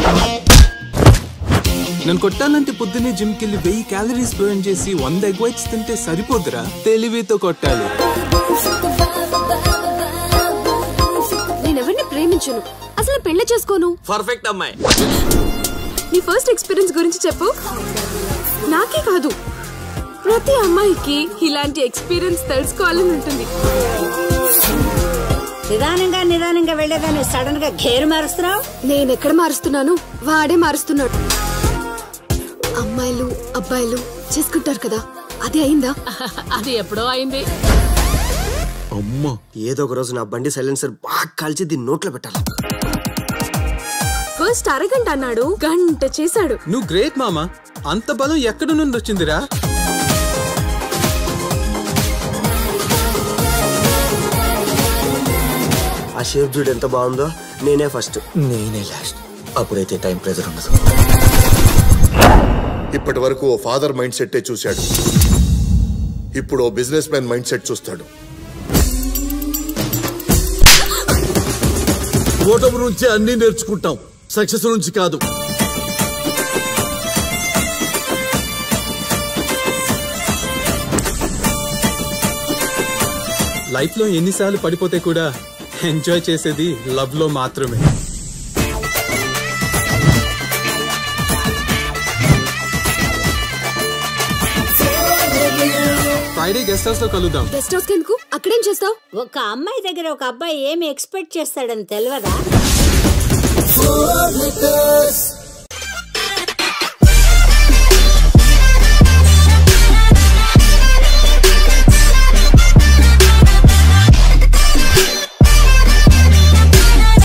నన్ను కొట్టాలంటే పొద్దున్నే జిమ్ కెళ్ళి వెయ్యి క్యాలరీస్ బర్న్ చేసి వంద ఎగ్ వైట్స్ తింటే సరిపోదురా తెలివితో కొట్టాలి నేనెవరిని ప్రేమించను అసలు పెళ్లి చేసుకోను పర్ఫెక్ట్ అమ్మాయి నీ ఫస్ట్ ఎక్స్పీరియన్స్ గురించి చెప్పు నాకే కాదు ప్రతి అమ్మాయికి ఇలాంటి ఎక్స్పీరియన్స్ తెలుసుకోవాలని ఉంటుంది నిదానంగా నిదానంగా వెళ్ళేదాన్ని సడన్ గా గేరు మారుస్తున్నావు నేను ఎక్కడ మారుస్తున్నాను వాడే మారుస్తున్నాడు అమ్మాయిలు అబ్బాయిలు చేసుకుంటారు కదా అది అయిందా అది ఎప్పుడో అయింది అమ్మా ఏదో ఒక రోజు నా బండి సైలెన్సర్ బాగా కాల్చి దీన్ని నోట్లో పెట్టాలి ఫస్ట్ అరగంట అన్నాడు గంట చేశాడు నువ్వు గ్రేట్ మామా అంత బలం ఎక్కడి నుండి వచ్చిందిరా ఆ షేప్ చూడు ఎంత బాగుందో నేనే ఫస్ట్ నేనే లాస్ట్ అప్పుడైతే టైం ప్రెజర్ ఉండదు ఇప్పటి వరకు ఓ ఫాదర్ మైండ్ సెట్టే చూశాడు ఇప్పుడు ఓ బిజినెస్ మ్యాన్ మైండ్ సెట్ చూస్తాడు ఓటమి నుంచి అన్ని నేర్చుకుంటాం సక్సెస్ నుంచి కాదు లైఫ్ లో ఎన్నిసార్లు పడిపోతే కూడా ఎంజాయ్ చేసేది లవ్ లో మాత్రమే ఫ్రైడే గెస్ట్ హౌస్ లో కలుద్దాం గెస్ట్ హౌస్ కెందుకు అక్కడేం చేస్తావు ఒక అమ్మాయి దగ్గర ఒక అబ్బాయి ఏమి ఎక్స్పెక్ట్ చేస్తాడని తెలియదా